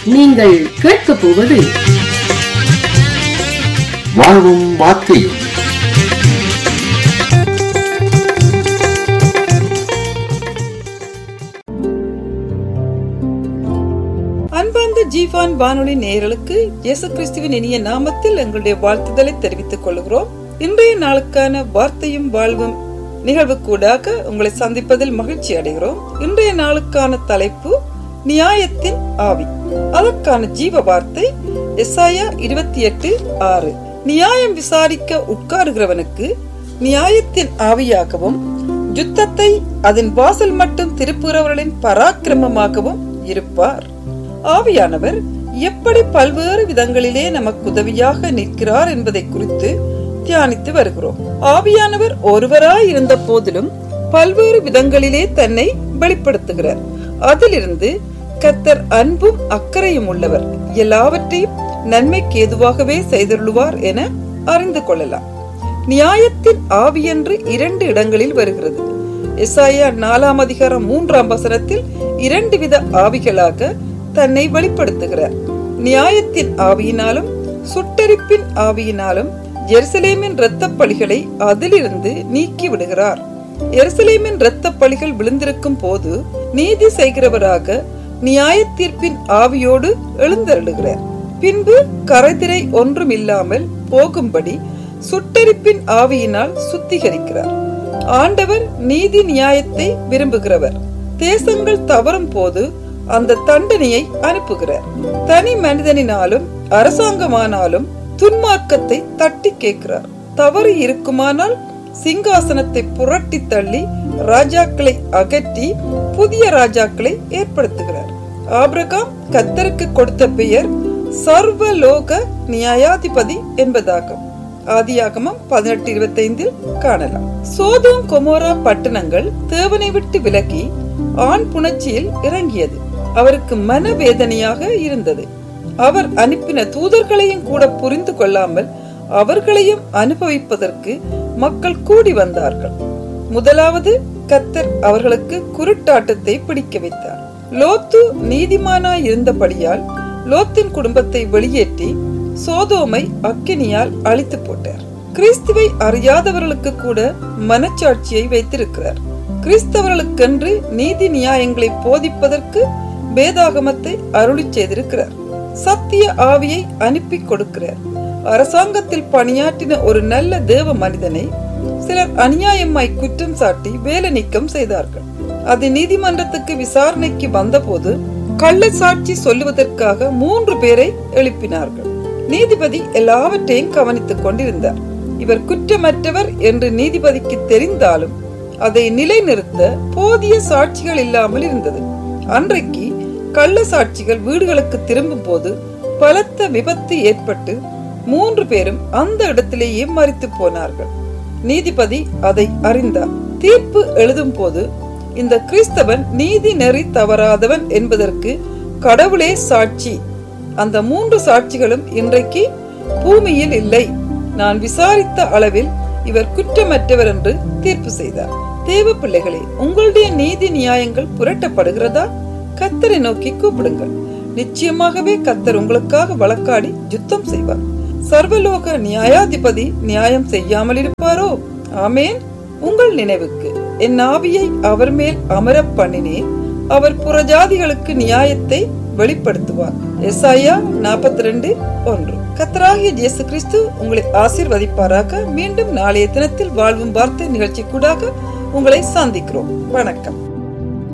நீங்கள் கேட்கப் போவது வாழ்வும் வார்த்தையும் அன்பார்ந்த ஜீவான் வானொலி நேயர்களுக்கு இயேசு கிறிஸ்துவின் இனிய நாமத்தில் எங்களுடைய வாழ்த்துதலை தெரிவித்துக் கொள்கிறோம் இன்றைய நாளுக்கான வார்த்தையும் வாழ்வும் நிகழ்வுக்கூடாக உங்களை சந்திப்பதில் மகிழ்ச்சி அடைகிறோம் இன்றைய நாளுக்கான தலைப்பு நியாயத்தின் ஆவி அதற்கான ஜீவ வார்த்தை எஸ்ஐயா இருபத்தி எட்டு ஆறு நியாயம் விசாரிக்க உட்காருகிறவனுக்கு நியாயத்தின் ஆவியாகவும் யுத்தத்தை அதன் வாசல் மட்டும் திருப்புகிறவர்களின் பராக்கிரமமாகவும் இருப்பார் ஆவியானவர் எப்படி பல்வேறு விதங்களிலே நமக்கு உதவியாக நிற்கிறார் என்பதை குறித்து தியானித்து வருகிறோம் ஆவியானவர் ஒருவராய் இருந்த போதிலும் பல்வேறு விதங்களிலே தன்னை வெளிப்படுத்துகிறார் அதிலிருந்து கத்தர் அன்பும் அக்கறையும் உள்ளவர் எல்லாவற்றையும் நன்மைக்கு ஏதுவாகவே செய்துள்ளுவார் என அறிந்து கொள்ளலாம் நியாயத்தின் ஆவி என்று இரண்டு இடங்களில் வருகிறது எஸ்ஐயா நாலாம் அதிகாரம் மூன்றாம் வசனத்தில் இரண்டு வித ஆவிகளாக தன்னை வெளிப்படுத்துகிறார் நியாயத்தின் ஆவியினாலும் சுட்டரிப்பின் ஆவியினாலும் எருசலேமின் இரத்த பலிகளை அதிலிருந்து நீக்கி விடுகிறார் எருசலேமின் இரத்த பலிகள் விழுந்திருக்கும் போது நீதி செய்கிறவராக நியாய தீர்ப்பின் ஆவியோடு எழுந்தருளுகிறார் பின்பு கரைதிரை ஒன்றும் இல்லாமல் போகும்படி சுட்டரிப்பின் ஆவியினால் சுத்திகரிக்கிறார் ஆண்டவர் நீதி நியாயத்தை விரும்புகிறவர் தேசங்கள் தவறும் போது அந்த தண்டனையை அனுப்புகிறார் தனி மனிதனினாலும் அரசாங்கமானாலும் துன்மார்க்கத்தை தட்டி கேட்கிறார் தவறு இருக்குமானால் சிங்காசனத்தை புரட்டி தள்ளி ராஜாக்களை அகற்றி புதிய ராஜாக்களை ஏற்படுத்துகிறார் ஆபிரகாம் கத்தருக்கு கொடுத்த பெயர் சர்வலோக நியாயாதிபதி என்பதாகும் ஆதியாகமம் பதினெட்டு இருபத்தி ஐந்தில் காணலாம் சோதோம் கொமோரா பட்டணங்கள் தேவனை விட்டு விலகி ஆண் புணர்ச்சியில் இறங்கியது அவருக்கு மனவேதனையாக இருந்தது அவர் அனுப்பின தூதர்களையும் கூட புரிந்து கொள்ளாமல் அவர்களையும் அனுபவிப்பதற்கு மக்கள் கூடி வந்தார்கள் முதலாவது கத்தர் அவர்களுக்கு குருட்டாட்டத்தை பிடிக்க வைத்தார் லோத்து நீதிமானாய் இருந்தபடியால் லோத்தின் குடும்பத்தை வெளியேற்றி சோதோமை அக்கினியால் அழித்து போட்டார் கிறிஸ்துவை அறியாதவர்களுக்கு கூட மனச்சாட்சியை வைத்திருக்கிறார் கிறிஸ்தவர்களுக்கென்று நீதி நியாயங்களை போதிப்பதற்கு வேதாகமத்தை அருளி செய்திருக்கிறார் சத்திய ஆவியை அனுப்பி கொடுக்கிறார் அரசாங்கத்தில் பணியாற்றின ஒரு நல்ல தேவ மனிதனை சிலர் அநியாயமாய் குற்றம் சாட்டி வேலை நீக்கம் செய்தார்கள் அது நீதிமன்றத்துக்கு விசாரணைக்கு வந்தபோது கள்ள சாட்சி சொல்லுவதற்காக மூன்று பேரை எழுப்பினார்கள் நீதிபதி எல்லாவற்றையும் கவனித்துக் கொண்டிருந்தார் இவர் குற்றமற்றவர் என்று நீதிபதிக்கு தெரிந்தாலும் அதை நிலைநிறுத்த போதிய சாட்சிகள் இல்லாமல் இருந்தது அன்றைக்கு கள்ள சாட்சிகள் வீடுகளுக்கு திரும்பும் போது பலத்த விபத்து ஏற்பட்டு மூன்று பேரும் அந்த இடத்திலேயே மறித்து போனார்கள் நீதிபதி அதை அறிந்தார் தீர்ப்பு எழுதும் போது இந்த கிறிஸ்தவன் நீதி நெறி தவறாதவன் என்பதற்கு கடவுளே சாட்சி அந்த மூன்று சாட்சிகளும் இன்றைக்கு பூமியில் இல்லை நான் விசாரித்த அளவில் இவர் குற்றமற்றவர் என்று தீர்ப்பு செய்தார் தேவ பிள்ளைகளே உங்களுடைய நீதி நியாயங்கள் புரட்டப்படுகிறதா கத்தரை நோக்கி கூப்பிடுங்கள் நிச்சயமாகவே கத்தர் உங்களுக்காக வழக்காடி யுத்தம் செய்வார் சர்வலோக நியாயாதிபதி நியாயம் செய்யாமல் இருப்பாரோ ஆமேன் உங்கள் நினைவுக்கு என் ஆவியை அவர் மேல் அமர பண்ணினேன் அவர் புறஜாதிகளுக்கு நியாயத்தை வெளிப்படுத்துவார் எஸ்ஐயா நாற்பத்தி ரெண்டு ஒன்று கத்தராகிய இயேசு கிறிஸ்து உங்களை ஆசிர்வதிப்பாராக மீண்டும் நாளைய தினத்தில் வாழ்வும் வார்த்தை நிகழ்ச்சி கூடாக உங்களை சந்திக்கிறோம் வணக்கம்